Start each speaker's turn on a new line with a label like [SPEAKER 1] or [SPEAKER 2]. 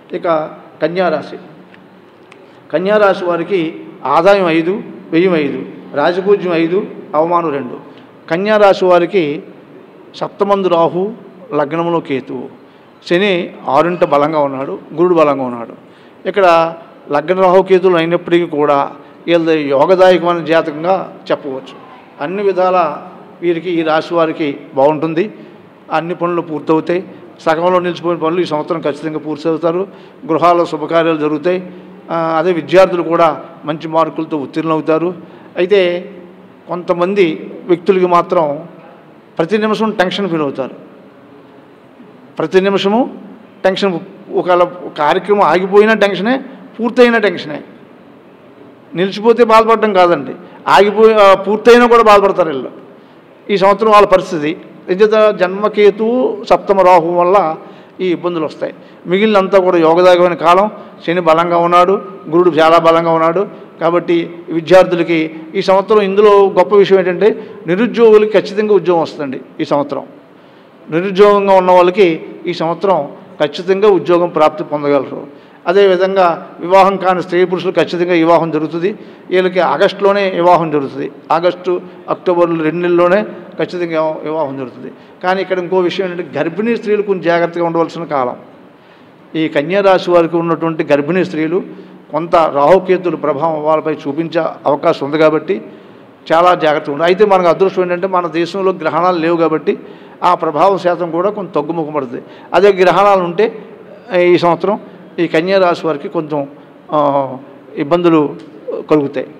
[SPEAKER 1] ఇక కన్యారాశి కన్యారాశి వారికి ఆదాయం ఐదు వ్యయం ఐదు రాజపూజ్యం ఐదు అవమానం రెండు కన్యారాశి వారికి సప్తమందు రాహు లగ్నంలో కేతువు శని ఆరింట బలంగా ఉన్నాడు గురుడు బలంగా ఉన్నాడు ఇక్కడ లగ్న రాహు కేతువులు అయినప్పటికీ కూడా వీళ్ళది యోగదాయకమైన జాతకంగా చెప్పవచ్చు అన్ని విధాల వీరికి ఈ రాశి వారికి బాగుంటుంది అన్ని పనులు పూర్తవుతాయి సగంలో నిలిచిపోయిన పనులు ఈ సంవత్సరం ఖచ్చితంగా పూర్తి అవుతారు గృహాల్లో శుభకార్యాలు జరుగుతాయి ఆ, అదే విద్యార్థులు కూడా మంచి మార్కులతో ఉత్తీర్ణులవుతారు అయితే కొంతమంది వ్యక్తులకి మాత్రం ప్రతి నిమిషం టెన్షన్ ఫీల్ అవుతారు ప్రతి నిమిషము టెన్షన్ ఒకవేళ కార్యక్రమం ఆగిపోయినా టెన్షనే పూర్తయిన టెన్షనే నిలిచిపోతే బాధపడడం కాదండి ఆగిపోయి ఆ, పూర్తయినా కూడా బాధపడతారు వీళ్ళు ఈ సంవత్సరం వాళ్ళ పరిస్థితి నిజత జన్మకేతువు సప్తమ రాహు వల్ల ఈ ఇబ్బందులు వస్తాయి మిగిలినంతా కూడా యోగదాయకమైన కాలం శని బలంగా ఉన్నాడు గురుడు చాలా బలంగా ఉన్నాడు కాబట్టి విద్యార్థులకి ఈ సంవత్సరం ఇందులో గొప్ప విషయం ఏంటంటే నిరుద్యోగులకి ఖచ్చితంగా ఉద్యోగం వస్తుందండి ఈ సంవత్సరం నిరుద్యోగంగా ఉన్న వాళ్ళకి ఈ సంవత్సరం ఖచ్చితంగా ఉద్యోగం ప్రాప్తి పొందగలరు అదేవిధంగా వివాహం కాని స్త్రీ పురుషులు ఖచ్చితంగా వివాహం జరుగుతుంది వీళ్ళకి ఆగస్టులోనే వివాహం జరుగుతుంది ఆగస్టు అక్టోబర్ రెండు నెలల్లోనే ఖచ్చితంగా వివాహం జరుగుతుంది కానీ ఇక్కడ ఇంకో విషయం ఏంటంటే గర్భిణీ స్త్రీలు కొంచెం జాగ్రత్తగా ఉండవలసిన కాలం ఈ కన్యా రాశి వారికి ఉన్నటువంటి గర్భిణీ స్త్రీలు కొంత రాహుకేతుల ప్రభావం వాళ్ళపై చూపించే అవకాశం ఉంది కాబట్టి చాలా జాగ్రత్తగా ఉంది అయితే మనకు అదృష్టం ఏంటంటే మన దేశంలో గ్రహణాలు లేవు కాబట్టి ఆ ప్రభావం శాతం కూడా కొంత తగ్గుముఖపడుతుంది అదే గ్రహణాలు ఉంటే ఈ సంవత్సరం ఈ కన్యా రాశి వారికి కొంచెం ఆ, ఇబ్బందులు కలుగుతాయి